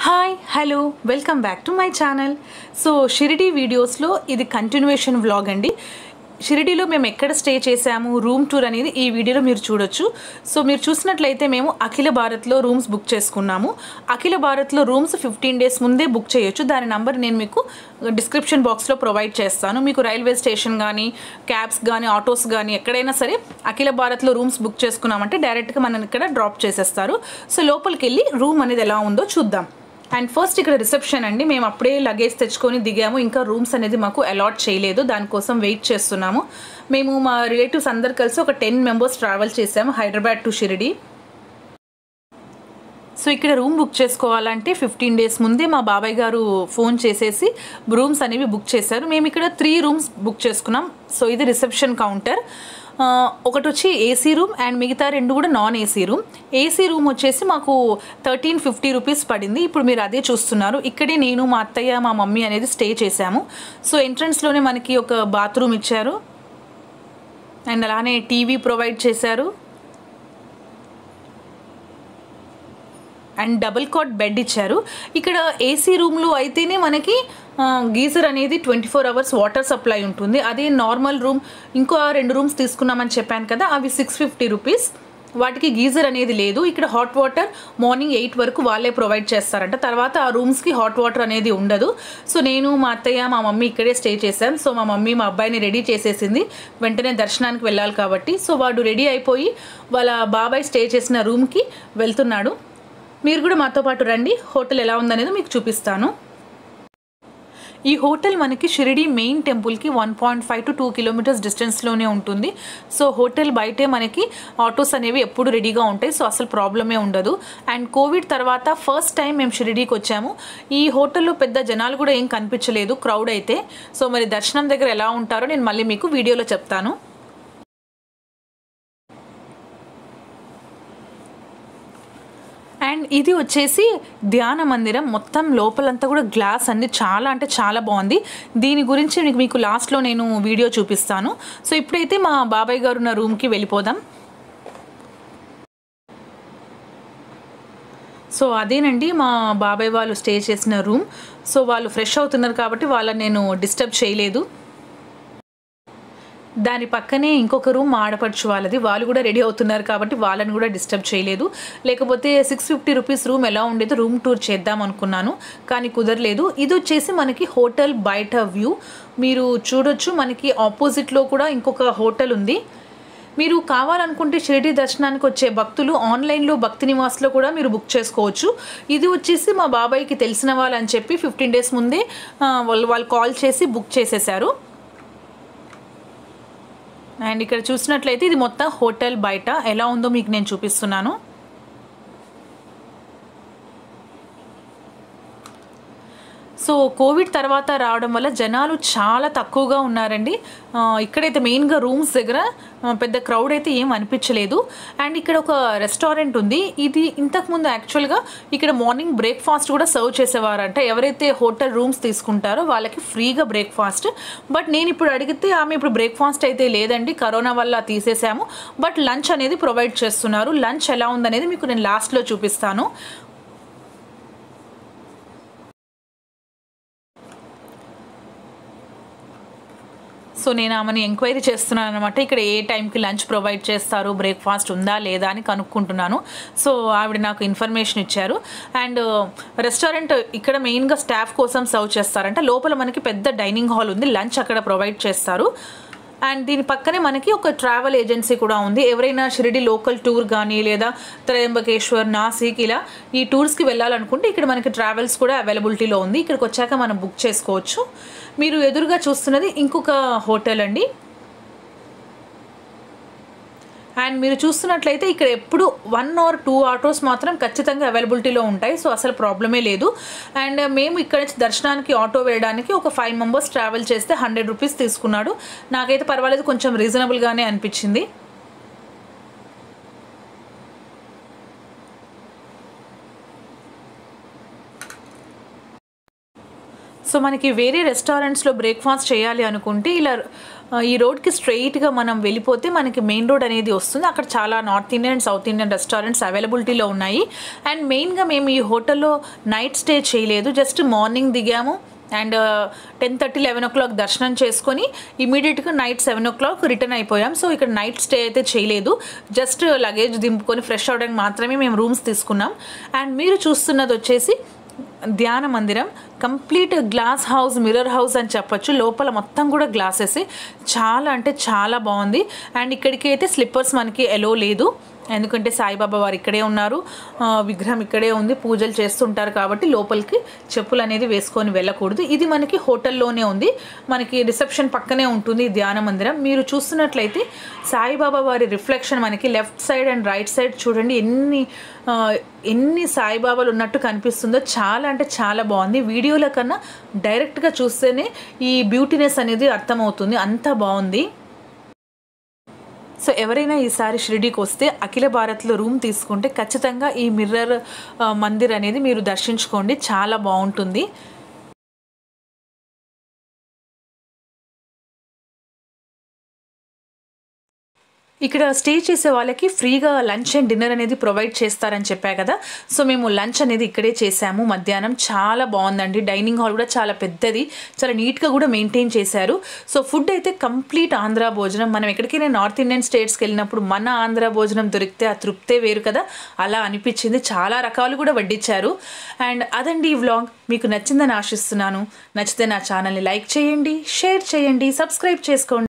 hi hello welcome back to my channel so Shirdi వీడియోస్లో ఇది continuation vlog అండి షిరిడీలో మేము ఎక్కడ స్టే చేసాము రూమ్ టూర్ అనేది ఈ వీడియోలో మీరు చూడొచ్చు సో మీరు చూసినట్లయితే మేము అఖిల భారత్లో రూమ్స్ బుక్ చేసుకున్నాము అఖిల భారత్లో రూమ్స్ ఫిఫ్టీన్ డేస్ ముందే బుక్ చేయొచ్చు దాని నంబర్ నేను మీకు డిస్క్రిప్షన్ బాక్స్లో ప్రొవైడ్ చేస్తాను మీకు రైల్వే స్టేషన్ కానీ క్యాబ్స్ కానీ ఆటోస్ కానీ ఎక్కడైనా సరే అఖిల భారత్లో రూమ్స్ బుక్ చేసుకున్నామంటే డైరెక్ట్గా మనం ఇక్కడ డ్రాప్ చేసేస్తారు సో లోపలికి వెళ్ళి రూమ్ అనేది ఎలా ఉందో చూద్దాం అండ్ ఫస్ట్ ఇక్కడ రిసెప్షన్ అండి మేము అప్పుడే లగేజ్ తెచ్చుకొని దిగాము ఇంకా రూమ్స్ అనేది మాకు అలాట్ చేయలేదు దానికోసం వెయిట్ చేస్తున్నాము మేము మా రిలేటివ్స్ అందరు కలిసి ఒక టెన్ మెంబర్స్ ట్రావెల్ చేసాము హైదరాబాద్ టు షిరిడి సో ఇక్కడ రూమ్ బుక్ చేసుకోవాలంటే ఫిఫ్టీన్ డేస్ ముందే మా బాబాయ్ గారు ఫోన్ చేసేసి రూమ్స్ అనేవి బుక్ చేశారు మేము ఇక్కడ త్రీ రూమ్స్ బుక్ చేసుకున్నాం సో ఇది రిసెప్షన్ కౌంటర్ ఆ, ఒకటి వచ్చి ఏసీ రూమ్ అండ్ మిగతా రెండు కూడా non AC room AC room వచ్చేసి మాకు థర్టీన్ ఫిఫ్టీ రూపీస్ పడింది ఇప్పుడు మీరు అదే చూస్తున్నారు ఇక్కడే నేను మా అత్తయ్య మా మమ్మీ అనేది స్టే చేశాము సో ఎంట్రన్స్లోనే మనకి ఒక బాత్రూమ్ ఇచ్చారు అండ్ అలానే టీవీ ప్రొవైడ్ చేశారు అండ్ డబుల్ కాట్ బెడ్ ఇచ్చారు ఇక్కడ ఏసీ రూమ్లో అయితేనే మనకి ఆ, గీజర్ అనేది twenty four hours water supply ఉంటుంది అదే నార్మల్ రూమ్ ఇంకో రెండు రూమ్స్ తీసుకున్నామని చెప్పాను కదా అవి సిక్స్ ఫిఫ్టీ రూపీస్ వాటికి గీజర్ అనేది లేదు ఇక్కడ హాట్ వాటర్ మార్నింగ్ ఎయిట్ వరకు వాళ్ళే ప్రొవైడ్ చేస్తారంట తర్వాత ఆ రూమ్స్కి హాట్ వాటర్ అనేది ఉండదు సో నేను మా అత్తయ్య మా మమ్మీ ఇక్కడే స్టే చేశాం సో మా మమ్మీ మా అబ్బాయిని రెడీ చేసేసింది వెంటనే దర్శనానికి వెళ్ళాలి కాబట్టి సో వాడు రెడీ అయిపోయి వాళ్ళ బాబాయ్ స్టే చేసిన రూమ్కి వెళ్తున్నాడు మీరు కూడా మాతో పాటు రండి హోటల్ ఎలా ఉందనేది మీకు చూపిస్తాను ఈ హోటల్ మనకి షిరిడి మెయిన్ టెంపుల్కి one point five to two kilometres డిస్టెన్స్లోనే ఉంటుంది సో హోటల్ బయటే మనకి ఆటోస్ అనేవి ఎప్పుడు రెడీగా ఉంటాయి సో అసలు ప్రాబ్లమే ఉండదు అండ్ కోవిడ్ తర్వాత ఫస్ట్ టైం మేము షిరిడీకి వచ్చాము ఈ హోటల్లో పెద్ద జనాలు కూడా ఏం కనిపించలేదు క్రౌడ్ అయితే సో మరి దర్శనం దగ్గర ఎలా ఉంటారో నేను మళ్ళీ మీకు వీడియోలో చెప్తాను అండ్ ఇది వచ్చేసి ధ్యాన మందిరం మొత్తం లోపలంతా కూడా గ్లాస్ అండి చాలా అంటే చాలా బాగుంది దీని గురించి మీకు మీకు లాస్ట్లో నేను వీడియో చూపిస్తాను సో ఇప్పుడైతే మా బాబాయ్ గారు ఉన్న రూమ్కి వెళ్ళిపోదాం సో అదేనండి మా బాబాయ్ వాళ్ళు స్టే చేసిన రూమ్ సో వాళ్ళు ఫ్రెష్ అవుతున్నారు కాబట్టి వాళ్ళని నేను డిస్టర్బ్ చేయలేదు దాని పక్కనే ఇంకొక రూమ్ మా ఆడపడుచు వాళ్ళది వాళ్ళు కూడా రెడీ అవుతున్నారు కాబట్టి వాళ్ళని కూడా డిస్టర్బ్ చేయలేదు లేకపోతే సిక్స్ ఫిఫ్టీ రూపీస్ రూమ్ ఎలా ఉండేదో రూమ్ టూర్ చేద్దాం అనుకున్నాను కానీ కుదరలేదు ఇది వచ్చేసి మనకి హోటల్ బయట వ్యూ మీరు చూడొచ్చు మనకి ఆపోజిట్లో కూడా ఇంకొక హోటల్ ఉంది మీరు కావాలనుకుంటే షిరిడి దర్శనానికి వచ్చే భక్తులు ఆన్లైన్లో భక్తి నివాస్లో కూడా మీరు బుక్ చేసుకోవచ్చు ఇది వచ్చేసి మా బాబాయ్కి తెలిసిన వాళ్ళు అని చెప్పి ఫిఫ్టీన్ డేస్ ముందే ఆ, వాళ్ళు వాళ్ళు కాల్ చేసి బుక్ చేసేసారు అండ్ ఇక్కడ చూసినట్లయితే ఇది మొత్తం హోటల్ బయట ఎలా ఉందో మీకు నేను చూపిస్తున్నాను సో కోవిడ్ తర్వాత రావడం వల్ల జనాలు చాలా తక్కువగా ఉన్నారండి ఆ, ఇక్కడైతే మెయిన్గా రూమ్స్ దగ్గర ఆ, పెద్ద క్రౌడ్ అయితే ఏం అనిపించలేదు అండ్ ఇక్కడ ఒక రెస్టారెంట్ ఉంది ఇది ఇంతకుముందు యాక్చువల్గా ఇక్కడ మార్నింగ్ బ్రేక్ఫాస్ట్ కూడా సర్వ్ చేసేవారంట ఎవరైతే హోటల్ రూమ్స్ తీసుకుంటారో వాళ్ళకి ఫ్రీగా బ్రేక్ఫాస్ట్ బట్ నేను ఇప్పుడు అడిగితే ఆమె ఇప్పుడు బ్రేక్ఫాస్ట్ అయితే లేదండి కరోనా వల్ల తీసేసాము బట్ లంచ్ అనేది ప్రొవైడ్ చేస్తున్నారు లంచ్ ఎలా ఉందనేది మీకు నేను లాస్ట్లో చూపిస్తాను సో నేను ఆమెను ఎంక్వైరీ చేస్తున్నాను అనమాట ఇక్కడ ఏ టైంకి లంచ్ ప్రొవైడ్ చేస్తారు బ్రేక్ఫాస్ట్ ఉందా లేదా అని కనుక్కుంటున్నాను సో ఆవిడ నాకు ఇన్ఫర్మేషన్ ఇచ్చారు అండ్ రెస్టారెంట్ ఇక్కడ మెయిన్గా స్టాఫ్ కోసం సర్వ్ చేస్తారంట లోపల మనకి పెద్ద డైనింగ్ హాల్ ఉంది లంచ్ అక్కడ ప్రొవైడ్ చేస్తారు అండ్ దీని పక్కనే మనకి ఒక ట్రావెల్ ఏజెన్సీ కూడా ఉంది ఎవరైనా షిరిడి లోకల్ టూర్ కానీ లేదా త్రయంబకేశ్వర్ నాసిక్ ఇలా ఈ టూర్స్కి వెళ్ళాలనుకుంటే ఇక్కడ మనకి ట్రావెల్స్ కూడా అవైలబిలిటీలో ఉంది ఇక్కడికి వచ్చాక మనం బుక్ చేసుకోవచ్చు మీరు ఎదురుగా చూస్తున్నది ఇంకొక హోటల్ అండి అండ్ మీరు చూస్తున్నట్లయితే ఇక్కడ ఎప్పుడు వన్ ఆర్ టూ ఆటోస్ మాత్రం ఖచ్చితంగా అవైలబిలిటీలో ఉంటాయి సో అసలు ప్రాబ్లమే లేదు అండ్ మేము ఇక్కడ నుంచి దర్శనానికి ఆటో వేయడానికి ఒక ఫైవ్ మెంబర్స్ ట్రావెల్ చేస్తే హండ్రెడ్ రూపీస్ తీసుకున్నాడు నాకైతే పర్వాలేదు కొంచెం రీజనబుల్గానే అనిపించింది సో మనకి వేరే రెస్టారెంట్స్లో బ్రేక్ఫాస్ట్ చేయాలి అనుకుంటే ఇలా ఆ, ఈ రోడ్కి స్ట్రైట్గా మనం వెళ్ళిపోతే మనకి మెయిన్ రోడ్ అనేది వస్తుంది అక్కడ చాలా north Indian and south Indian restaurants అవైలబిలిటీలో ఉన్నాయి అండ్ మెయిన్గా మేము ఈ హోటల్లో నైట్ స్టే చేయలేదు జస్ట్ మార్నింగ్ దిగాము and ten thirty eleven o'clock దర్శనం చేసుకొని ఇమీడియట్గా night seven o'clock return అయిపోయాం సో ఇక్కడ నైట్ స్టే అయితే చేయలేదు జస్ట్ లగేజ్ దింపుకొని ఫ్రెష్ అవడానికి మాత్రమే మేము రూమ్స్ తీసుకున్నాం అండ్ మీరు చూస్తున్నది వచ్చేసి ధ్యాన మందిరం complete glass house mirror house అని చెప్పొచ్చు లోపల మొత్తం కూడా గ్లాసెస్ చాలా అంటే చాలా బాగుంది అండ్ ఇక్కడికి అయితే స్లిప్పర్స్ మనకి ఎలో లేదు ఎందుకంటే సాయిబాబా వారు ఇక్కడే ఉన్నారు ఆ, విగ్రహం ఇక్కడే ఉంది పూజలు చేస్తుంటారు కాబట్టి లోపలికి చెప్పులు అనేది వేసుకొని వెళ్ళకూడదు ఇది మనకి హోటల్లోనే ఉంది మనకి రిసెప్షన్ పక్కనే ఉంటుంది ఈ ధ్యాన మందిరం మీరు చూస్తున్నట్లయితే సాయిబాబా వారి రిఫ్లెక్షన్ మనకి left side and right side చూడండి ఎన్ని ఆ, ఎన్ని సాయిబాబాలు ఉన్నట్టు కనిపిస్తుందో చాలా అంటే చాలా బాగుంది వీడియోల కన్నా డైరెక్ట్గా చూస్తేనే ఈ బ్యూటీనెస్ అనేది అర్థమవుతుంది అంత బాగుంది సో ఎవరైనా ఈసారి షిరిడీకి వస్తే అఖిల భారత్లో రూమ్ తీసుకుంటే ఖచ్చితంగా ఈ మిర్రర్ ఆ, మందిర్ అనేది మీరు దర్శించుకోండి చాలా బాగుంటుంది ఇక్కడ స్టే చేసే వాళ్ళకి ఫ్రీగా లంచ్ అండ్ డిన్నర్ అనేది ప్రొవైడ్ చేస్తారని చెప్పా కదా సో మేము లంచ్ అనేది ఇక్కడే చేసాము మధ్యాహ్నం చాలా బాగుందండి డైనింగ్ హాల్ కూడా చాలా పెద్దది చాలా నీట్గా కూడా మెయింటైన్ చేశారు సో ఫుడ్ అయితే కంప్లీట్ ఆంధ్ర భోజనం మనం ఎక్కడికైనా నార్త్ ఇండియన్ స్టేట్స్కి వెళ్ళినప్పుడు మన ఆంధ్ర భోజనం దొరికితే ఆ తృప్తే వేరు కదా అలా అనిపించింది చాలా రకాలు కూడా వడ్డించారు అండ్ అదండి ఈ వ్లాగ్ మీకు నచ్చిందని ఆశిస్తున్నాను నచ్చితే నా ఛానల్ని లైక్ చేయండి షేర్ చేయండి సబ్స్క్రైబ్ చేసుకోండి